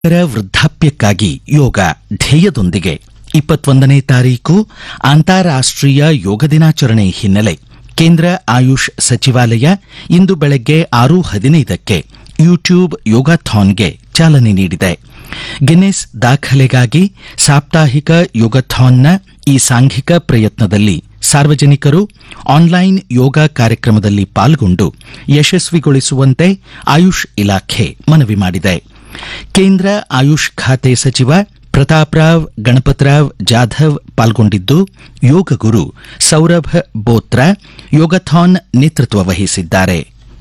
ರ ವೃದ್ಧಾಪ್ಯಕ್ಕಾಗಿ ಯೋಗ ಧ್ಯೇಯದೊಂದಿಗೆ ಇಪ್ಪತ್ತೊಂದನೇ ತಾರೀಕು ಅಂತಾರಾಷ್ಟ್ರೀಯ ಯೋಗ ದಿನಾಚರಣೆ ಹಿನ್ನೆಲೆ ಕೇಂದ್ರ ಆಯುಷ್ ಸಚಿವಾಲಯ ಇಂದು ಬೆಳಗ್ಗೆ ಆರು ಹದಿನೈದಕ್ಕೆ ಯೂಟ್ಯೂಬ್ ಯೋಗಾಥಾನ್ಗೆ ಚಾಲನೆ ನೀಡಿದೆ ಗಿನ್ನೆಸ್ ದಾಖಲೆಗಾಗಿ ಸಾಪ್ತಾಹಿಕ ಯೋಗಾಥಾನ್ನ ಈ ಸಾಂಘಿಕ ಪ್ರಯತ್ನದಲ್ಲಿ ಸಾರ್ವಜನಿಕರು ಆನ್ಲೈನ್ ಯೋಗ ಕಾರ್ಯಕ್ರಮದಲ್ಲಿ ಪಾಲ್ಗೊಂಡು ಯಶಸ್ವಿಗೊಳಿಸುವಂತೆ ಆಯುಷ್ ಇಲಾಖೆ ಮನವಿ ಮಾಡಿದೆ ಕೇಂದ್ರ ಆಯುಷ್ ಖಾತೆ ಸಚಿವ ಪ್ರತಾಪ್ರಾವ್ ಗಣಪತರಾವ್ ಜಾಧವ್ ಪಾಲ್ಗೊಂಡಿದ್ದು ಯೋಗ ಗುರು ಸೌರಭ್ ಬೋತ್ರಾ ಯೋಗಥಾನ್ ನೇತೃತ್ವ ವಹಿಸಿದ್ದಾರೆ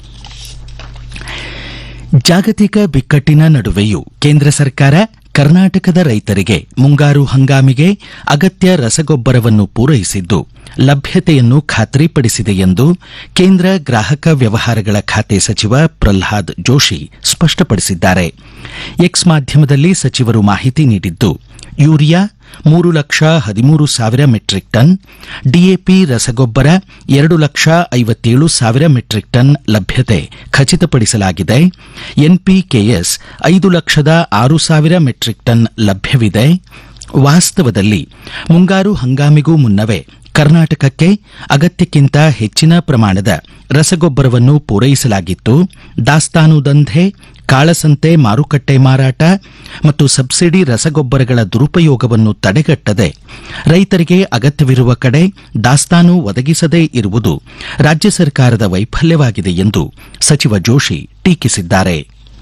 ಜಾಗತಿಕ ಬಿಕ್ಕಟ್ಟಿನ ನಡುವೆಯೂ ಕೇಂದ್ರ ಸರ್ಕಾರ ಕರ್ನಾಟಕದ ರೈತರಿಗೆ ಮುಂಗಾರು ಹಂಗಾಮಿಗೆ ಅಗತ್ಯ ರಸಗೊಬ್ಬರವನ್ನು ಪೂರೈಸಿದ್ದು ಲಭ್ಯತೆಯನ್ನು ಖಾತ್ರಿಪಡಿಸಿದೆ ಎಂದು ಕೇಂದ್ರ ಗ್ರಾಹಕ ವ್ಯವಹಾರಗಳ ಖಾತೆ ಸಚಿವ ಪ್ರಲ್ಹಾದ್ ಜೋಶಿ ಸ್ಪಷ್ಟಪಡಿಸಿದ್ದಾರೆ ಎಕ್ಸ್ ಮಾಧ್ಯಮದಲ್ಲಿ ಸಚಿವರು ಮಾಹಿತಿ ನೀಡಿದ್ದು ಯೂರಿಯಾ ಮೂರು ಲಕ್ಷ ಹದಿಮೂರು ಸಾವಿರ ಮೆಟ್ರಿಕ್ ಟನ್ ಡಿಎಪಿ ರಸಗೊಬ್ಬರ ಎರಡು ಲಕ್ಷ ಐವತ್ತೇಳು ಸಾವಿರ ಮೆಟ್ರಿಕ್ ಟನ್ ಲಭ್ಯತೆ ಖಚಿತಪಡಿಸಲಾಗಿದೆ ಎನ್ಪಿಕೆಎಸ್ ಐದು ಲಕ್ಷದ ಆರು ಸಾವಿರ ಮೆಟ್ರಿಕ್ ಟನ್ ಲಭ್ಯವಿದೆ ವಾಸ್ತವದಲ್ಲಿ ಮುಂಗಾರು ಹಂಗಾಮಿಗೂ ಮುನ್ನವೇ ಕರ್ನಾಟಕಕ್ಕೆ ಅಗತ್ಯಕ್ಕಿಂತ ಹೆಚ್ಚಿನ ಪ್ರಮಾಣದ ರಸಗೊಬ್ಬರವನ್ನು ಪೂರೈಸಲಾಗಿತ್ತು ದಾಸ್ತಾನು ದಂಧೆ ಕಾಳಸಂತೆ ಮಾರುಕಟ್ಟೆ ಮಾರಾಟ ಮತ್ತು ಸಬ್ಸಿಡಿ ರಸಗೊಬ್ಬರಗಳ ದುರುಪಯೋಗವನ್ನು ತಡೆಗಟ್ಟದೆ ರೈತರಿಗೆ ಅಗತ್ಯವಿರುವ ಕಡೆ ದಾಸ್ತಾನು ಒದಗಿಸದೇ ಇರುವುದು ರಾಜ್ಯ ಸರ್ಕಾರದ ವೈಫಲ್ಯವಾಗಿದೆ ಎಂದು ಸಚಿವ ಜೋಶಿ ಟೀಕಿಸಿದ್ದಾರೆ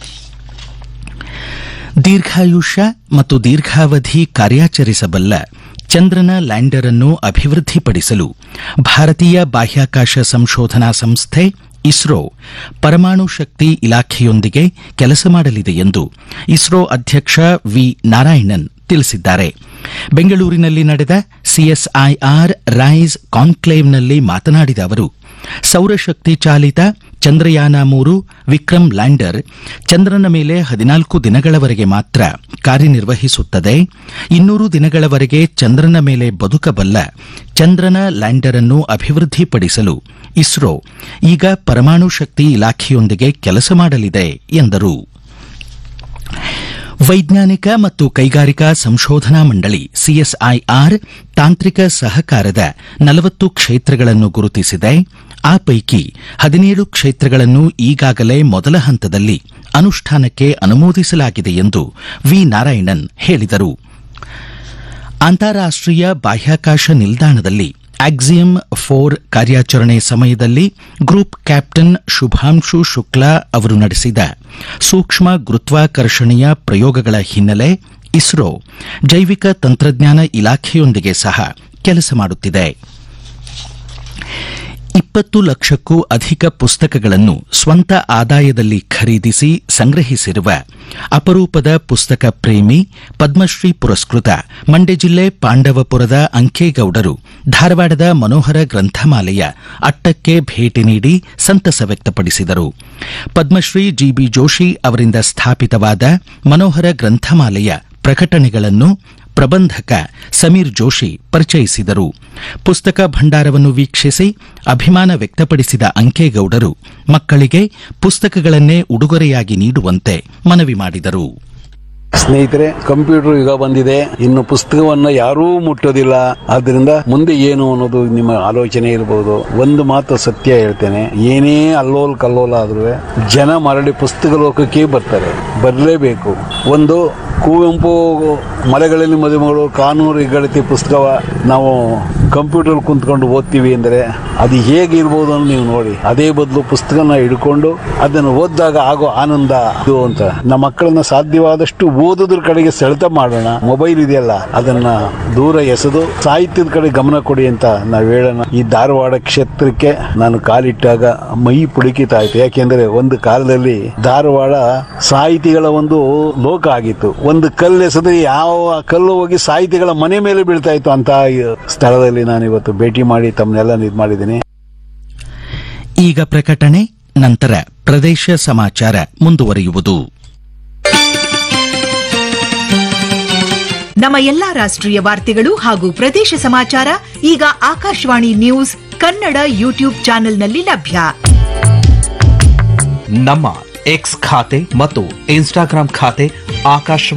ದೀರ್ಘಾಯುಷ್ಯ ಮತ್ತು ದೀರ್ಘಾವಧಿ ಕಾರ್ಯಾಚರಿಸಬಲ್ಲ ಚಂದ್ರನ ಲ್ಯಾಂಡರ್ ಅನ್ನು ಅಭಿವೃದ್ಧಿಪಡಿಸಲು ಭಾರತೀಯ ಬಾಹ್ಯಾಕಾಶ ಸಂಶೋಧನಾ ಸಂಸ್ಥೆ ಇಸ್ರೋ ಪರಮಾಣು ಶಕ್ತಿ ಇಲಾಖೆಯೊಂದಿಗೆ ಕೆಲಸ ಮಾಡಲಿದೆ ಎಂದು ಇಸ್ರೋ ಅಧ್ಯಕ್ಷ ವಿ ನಾರಾಯಣನ್ ತಿಳಿಸಿದ್ದಾರೆ ಬೆಂಗಳೂರಿನಲ್ಲಿ ನಡೆದ ಸಿಎಸ್ಐಆರ್ ರೈಸ್ ಕಾನ್ಕ್ಲೇವ್ನಲ್ಲಿ ಮಾತನಾಡಿದ ಅವರು ಸೌರಶಕ್ತಿ ಚಾಲಿತ ಚಂದ್ರಯಾನ ಮೂರು ವಿಕ್ರಮ್ ಲ್ಯಾಂಡರ್ ಚಂದ್ರನ ಮೇಲೆ ಹದಿನಾಲ್ಕು ದಿನಗಳವರೆಗೆ ಮಾತ್ರ ಕಾರ್ಯನಿರ್ವಹಿಸುತ್ತದೆ ಇನ್ನೂರು ದಿನಗಳವರೆಗೆ ಚಂದ್ರನ ಮೇಲೆ ಬದುಕಬಲ್ಲ ಚಂದ್ರನ ಲ್ಯಾಂಡರ್ ಅನ್ನು ಅಭಿವೃದ್ಧಿಪಡಿಸಲು ಇಸ್ರೋ ಈಗ ಪರಮಾಣು ಶಕ್ತಿ ಇಲಾಖೆಯೊಂದಿಗೆ ಕೆಲಸ ಮಾಡಲಿದೆ ಎಂದರು ವೈಜ್ಞಾನಿಕ ಮತ್ತು ಕೈಗಾರಿಕಾ ಸಂಶೋಧನಾ ಮಂಡಳಿ ಸಿಎಸ್ಐಆರ್ ತಾಂತ್ರಿಕ ಸಹಕಾರದ ನಲವತ್ತು ಕ್ಷೇತ್ರಗಳನ್ನು ಗುರುತಿಸಿದೆ ಆ ಪೈಕಿ ಹದಿನೇಳು ಕ್ಷೇತ್ರಗಳನ್ನು ಈಗಾಗಲೇ ಮೊದಲ ಹಂತದಲ್ಲಿ ಅನುಷ್ಠಾನಕ್ಕೆ ಅನುಮೋದಿಸಲಾಗಿದೆ ಎಂದು ವಿ ನಾರಾಯಣನ್ ಹೇಳಿದರು ಅಂತಾರಾಷ್ಟ್ರೀಯ ಬಾಹ್ಯಾಕಾಶ ನಿಲ್ದಾಣದಲ್ಲಿ ಆಕ್ಸಿಯಂ ಫೋರ್ ಕಾರ್ಯಾಚರಣೆ ಸಮಯದಲ್ಲಿ ಗ್ರೂಪ್ ಕ್ಯಾಪ್ಟನ್ ಶುಭಾಂಶು ಶುಕ್ಲಾ ಅವರು ನಡೆಸಿದ ಸೂಕ್ಷ್ಮ ಗುರುತ್ವಾಕರ್ಷಣೆಯ ಪ್ರಯೋಗಗಳ ಹಿನ್ನೆಲೆ ಇಸ್ರೋ ಜೈವಿಕ ತಂತ್ರಜ್ಞಾನ ಇಲಾಖೆಯೊಂದಿಗೆ ಸಹ ಕೆಲಸ ಮಾಡುತ್ತಿದೆ ಇಪ್ಪತ್ತು ಲಕ್ಷಕ್ಕೂ ಅಧಿಕ ಪುಸ್ತಕಗಳನ್ನು ಸ್ವಂತ ಆದಾಯದಲ್ಲಿ ಖರೀದಿಸಿ ಸಂಗ್ರಹಿಸಿರುವ ಅಪರೂಪದ ಪುಸ್ತಕ ಪ್ರೇಮಿ ಪದ್ಮಶ್ರೀ ಪುರಸ್ಕೃತ ಮಂಡ್ಯ ಜಿಲ್ಲೆ ಪಾಂಡವಪುರದ ಅಂಕೇಗೌಡರು ಧಾರವಾಡದ ಮನೋಹರ ಗ್ರಂಥಮಾಲೆಯ ಅಟ್ಟಕ್ಕೆ ಭೇಟಿ ನೀಡಿ ಸಂತಸ ವ್ಯಕ್ತಪಡಿಸಿದರು ಪದ್ಮಶ್ರೀ ಜಿಬಿ ಜೋಶಿ ಅವರಿಂದ ಸ್ಥಾಪಿತವಾದ ಮನೋಹರ ಗ್ರಂಥಮಾಲೆಯ ಪ್ರಕಟಣೆಗಳನ್ನು ಪ್ರಬಂಧಕ ಸಮೀರ್ ಜೋಶಿ ಪರಿಚಯಿಸಿದರು ಪುಸ್ತಕ ಭಂಡಾರವನ್ನು ವೀಕ್ಷಿಸಿ ಅಭಿಮಾನ ವ್ಯಕ್ತಪಡಿಸಿದ ಅಂಕೇಗೌಡರು ಮಕ್ಕಳಿಗೆ ಪುಸ್ತಕಗಳನ್ನೇ ಉಡುಗೊರೆಯಾಗಿ ನೀಡುವಂತೆ ಮನವಿ ಮಾಡಿದರು ಸ್ನೇಹಿತರೆ ಕಂಪ್ಯೂಟರ್ ಯುಗ ಬಂದಿದೆ ಇನ್ನು ಪುಸ್ತಕವನ್ನ ಯಾರೂ ಮುಟ್ಟೋದಿಲ್ಲ ಆದ್ರಿಂದ ಮುಂದೆ ಏನು ಅನ್ನೋದು ನಿಮ್ಮ ಆಲೋಚನೆ ಇರಬಹುದು ಒಂದು ಮಾತು ಸತ್ಯ ಹೇಳ್ತೇನೆ ಏನೇ ಅಲ್ಲೋಲ್ ಕಲ್ಲೋಲ ಆದ್ರೂ ಜನ ಮರಳಿ ಪುಸ್ತಕ ಲೋಕಕ್ಕೆ ಬರ್ತಾರೆ ಬರಲೇಬೇಕು ಒಂದು ಕುವೆಂಪು ಮಲೆಗಳಲ್ಲಿ ಮದುಮಗಳು ಕಾನೂರು ಹೆಗ್ಗಳಿಕೆ ಪುಸ್ತಕ ನಾವು ಕಂಪ್ಯೂಟರ್ ಕುಂತ್ಕೊಂಡು ಓದ್ತೀವಿ ಅಂದರೆ ಅದು ಹೇಗಿರ್ಬೋದು ಅಂತ ನೀವು ನೋಡಿ ಅದೇ ಬದಲು ಪುಸ್ತಕನ ಹಿಡ್ಕೊಂಡು ಅದನ್ನು ಓದಿದಾಗ ಆಗೋ ಆನಂದ ಇದು ಅಂತ ನಮ್ಮ ಮಕ್ಕಳನ್ನ ಸಾಧ್ಯವಾದಷ್ಟು ಓದೋದ್ರ ಕಡೆಗೆ ಸೆಳೆತ ಮಾಡೋಣ ಮೊಬೈಲ್ ಇದೆಯಲ್ಲ ಅದನ್ನ ದೂರ ಎಸೆದು ಸಾಹಿತ್ಯದ ಕಡೆ ಗಮನ ಕೊಡಿ ಅಂತ ನಾವು ಹೇಳೋಣ ಈ ಧಾರವಾಡ ಕ್ಷೇತ್ರಕ್ಕೆ ನಾನು ಕಾಲಿಟ್ಟಾಗ ಮೈ ಪುಡುಕಿತಾ ಆಯ್ತು ಯಾಕೆಂದ್ರೆ ಒಂದು ಕಾಲದಲ್ಲಿ ಧಾರವಾಡ ಸಾಹಿತಿಗಳ ಒಂದು ಲೋಕ ಆಗಿತ್ತು ಒಂದು ಕಲ್ಲು ಎಸೆದ್ರೆ ಯಾವ ಕಲ್ಲು ಹೋಗಿ ಸಾಹಿತಿಗಳ ಮನೆ ಮೇಲೆ ಬೀಳ್ತಾ ಇತ್ತು ಅಂತ ಸ್ಥಳದಲ್ಲಿ ನಾನು ಇವತ್ತು ಭೇಟಿ ಮಾಡಿ ತಮ್ಮನ್ನೆಲ್ಲ ಇದು ಮಾಡಿದ್ದೀನಿ ಈಗ ಪ್ರಕಟಣೆ ನಂತರ ಪ್ರದೇಶ ಸಮಾಚಾರ ಮುಂದುವರಿಯುವುದು ನಮ್ಮ ಎಲ್ಲಾ ರಾಷ್ಟ್ರೀಯ ವಾರ್ತೆಗಳು ಹಾಗೂ ಪ್ರದೇಶ ಸಮಾಚಾರ ಈಗ ಆಕಾಶವಾಣಿ ನ್ಯೂಸ್ ಕನ್ನಡ ಯೂಟ್ಯೂಬ್ ಚಾನೆಲ್ನಲ್ಲಿ ಲಭ್ಯ ನಮ್ಮ ಎಕ್ಸ್ ಖಾತೆ ಮತ್ತು ಇನ್ಸ್ಟಾಗ್ರಾಂ ಖಾತೆ ಆಕಾಶವಾಣಿ